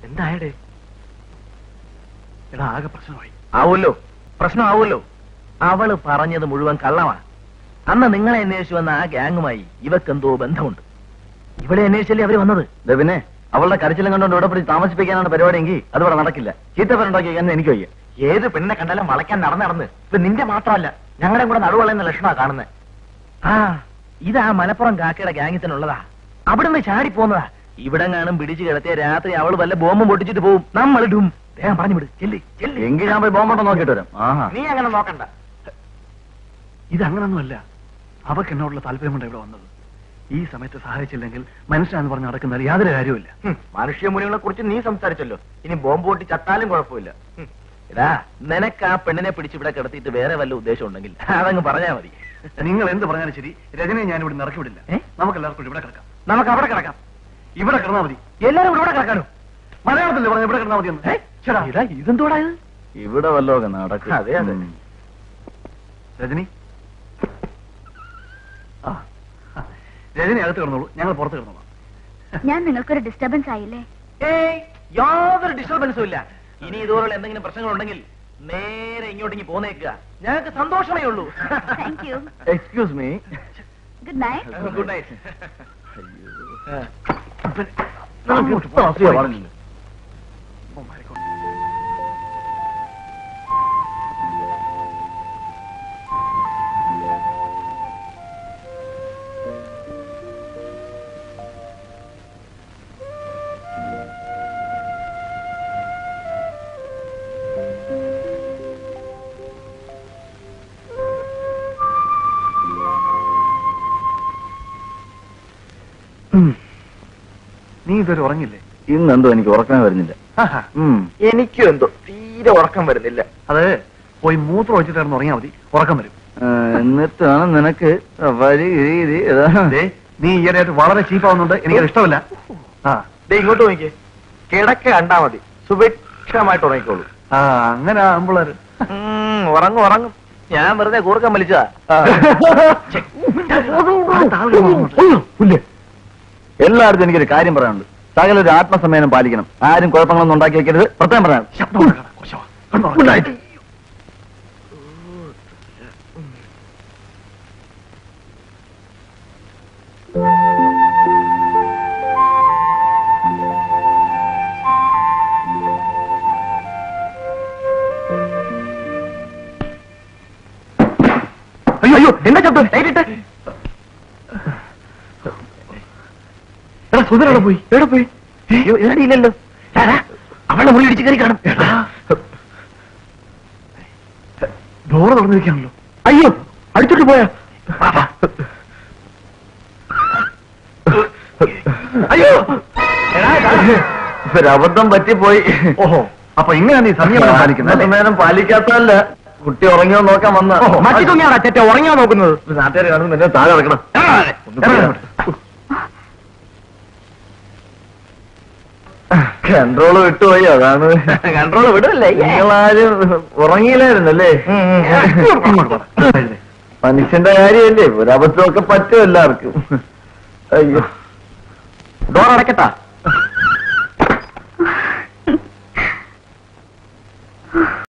എന്തായടേ എടാ ആകെ പ്രശ്നമായി ആവുമല്ലോ പ്രശ്നമാവുമല്ലോ അവള് പറഞ്ഞത് മുഴുവൻ കള്ളമാണ് അന്ന് നിങ്ങളെ അന്വേഷിച്ചു വന്ന ആ ഗ്യാങ്ങുമായി ഇവക്കെന്തോ ബന്ധമുണ്ട് ഇവിടെ അന്വേഷിച്ചല്ലേ അവര് വന്നത് പിന്നെ അവളുടെ കരച്ചിലും കണ്ടുകൊണ്ട് ഇവിടെ പിടിച്ച് താമസിപ്പിക്കാനാണ് പരിപാടിയെങ്കിൽ അത് ഇവിടെ നടക്കില്ല ചീത്തപ്പനുണ്ടാക്കി എന്ന് എനിക്ക് വയ്യ ഏത് പെണ്ണിനെ കണ്ടാലും വളയ്ക്കാൻ നടന്ന് നടന്ന് ഇപ്പൊ നിന്റെ മാത്രമല്ല ഞങ്ങളുടെ കൂടെ നടുവളയുന്ന ലക്ഷണമാ കാണുന്നത് ആ ഇതാ മലപ്പുറം കാക്കയുടെ ഗ്യാങ്ങിത്തിനുള്ളതാ അവിടുന്ന് ചാടി പോന്നതാ ഇവിടെ കാണും പിടിച്ചു കിടത്തിയ രാത്രി അവൾ വല്ല ബോംബും പൊട്ടിച്ചിട്ട് പോവും നമ്മൾ ഇടും വേഗം പറഞ്ഞു വിട് ചെല്ലി ചെല്ലി എങ്കിൽ ഞാൻ പോയി ബോംബുണ്ടോ നോക്കിയിട്ട് വരാം ആഹാ നീ അങ്ങനെ നോക്കണ്ട ഇത് അങ്ങനൊന്നുമല്ല അവർക്ക് എന്നോടുള്ള താല്പര്യമുണ്ട് ഇവിടെ വന്നത് ഈ സമയത്ത് സഹായിച്ചില്ലെങ്കിൽ മനുഷ്യനാന്ന് പറഞ്ഞ് നടക്കുന്നതിൽ യാതൊരു കാര്യവുമില്ല മനുഷ്യമുനികളെ കുറിച്ച് നീ സംസാരിച്ചല്ലോ ഇനി ബോംബ് പൊട്ടി ചത്താലും കുഴപ്പമില്ല ഹും. എടാ നിനക്ക് ആ പെണ്ണിനെ പിടിച്ച് ഇവിടെ കിടത്തിയിട്ട് വേറെ വല്ല ഉദ്ദേശം ഉണ്ടെങ്കിൽ അതങ്ങ് പറഞ്ഞാ മതി നിങ്ങൾ എന്ത് പറഞ്ഞാലും ശരി രജനിയെ ഞാൻ ഇവിടെ ഇറക്കി വിടില്ല ഏ? നമുക്ക് എല്ലാവർക്കും ഇവിടെ കിടക്കാം നമുക്ക് അവിടെ കിടക്കാം ഇവിടെ കിടന്നാൽ മതി എല്ലാരും കൂടെ ഇവിടെ കിടക്കാനോ മലയാളത്തിൽ പറഞ്ഞ ഇവിടെ കിടന്നാൽ മതി എന്ന് ഏ? ചേടാ ഇതാ, ഇതെന്തോടാ ഇത് ഇവിടെ വല്ലതൊക്കെ നടക്കും അതെ, അതെ. ഉം. രജനി ആ ആ. രജനി അകത്ത് കിടന്നോളൂ ഞങ്ങൾ പുറത്ത് കിടന്നോളാം ഞാൻ നിങ്ങൾക്കൊരു ഡിസ്റ്റർബൻസ് ആയില്ലേ ഏയ് യാതൊരു ഡിസ്റ്റർബൻസും ഇല്ല ഇനി ഇതുപോലുള്ള എന്തെങ്കിലും പ്രശ്നങ്ങൾ ഉണ്ടെങ്കിൽ നേരെ ഇങ്ങോട്ടേക്ക് പോന്നേക്കുക ഞങ്ങൾക്ക് സന്തോഷമേ ഉള്ളൂ thank you excuse me good night good night അങ്ങോട്ട് പോ. പറഞ്ഞില്ല Oh my God. നീ ഇതുവരെ ഉറങ്ങില്ലേ ഇന്ന് എന്തോ എനിക്ക് ഉറക്കാൻ വരുന്നില്ല ആഹാ. ഉം. എനിക്കും എന്തോ തീരെ ഉറക്കം വരുന്നില്ല അത് പോയി മൂത്രം ഒഴിച്ചിട്ട് കിടന്ന് ഉറങ്ങിയാൽ മതി ഉറക്കം വരും ആ, എന്നിട്ടാണ് നിനക്ക് വരി രീതി ദേ, നീ ഈയിടെയായിട്ട് വളരെ ചീപ്പാവുന്നുണ്ട് എനിക്കത് ഇഷ്ടമല്ല ആ ദേ ഇങ്ങോട്ട് നോക്കിയേ കിടക്ക കണ്ടാ മതി സുഭിക്ഷമായിട്ട് ഉറങ്ങിക്കോളൂ ആ അങ്ങനെ ആമ്പിളര് ഉം, ഉറങ്ങും ഉറങ്ങും ഞാൻ വെറുതെ കൂർക്കം വലിച്ചതാ എല്ലായിടത്തും എനിക്കൊരു കാര്യം പറയാനുണ്ട് സകല ഒരു ആത്മസമ്മേനം പാലിക്കണം ആരും കുഴപ്പങ്ങളൊന്നും ഉണ്ടാക്കി വെക്കരുത് പ്രത്യേകം പറയാം ശബ്ദം ഉണ്ടാക്കണം, കുറച്ച് വാ. കിടന്ന് ഉറങ്ങ്. Good night. അയ്യോ അയ്യോ എന്താ ശബ്ദം ലൈറ്റിട്ട് എടാ സുധീർ എവിടെ പോയി എവിടെ പോയി അയ്യോ എവിടെയില്ലല്ലോ അവളുടെ മുറി ഇടിച്ച് കയറി കാണും ഡോറ് തുറന്നിരിക്കാണല്ലോ അയ്യോ അടിച്ചിട്ട് പോയാ അയ്യോ ഒരു അബദ്ധം പറ്റിപ്പോയി ഓഹോ അപ്പൊ ഇങ്ങനെ നീ സംയമനം പാലിക്കുന്നത് നേരം പാലിക്കാത്തതല്ല കുട്ടി ഉറങ്ങിയോ നോക്കാൻ വന്ന മറ്റു തുണിയാടാ ചെറ്റ ഉറങ്ങിയാ നോക്കുന്നത് നാട്ടുകാർ കാണുമ്പോൾ എന്നെ താഴെ ഇറക്കണം കൺട്രോള് വിട്ടുപോയി അതാണ് കൺട്രോൾ വിടല്ലേ നിങ്ങളാരും ഉറങ്ങിയില്ലായിരുന്നല്ലേ മനുഷ്യന്റെ കാര്യമല്ലേ ഒരു അബദ്ധമൊക്കെ പറ്റും എല്ലാവർക്കും അയ്യോ ഡോർ അടക്കട്ടാ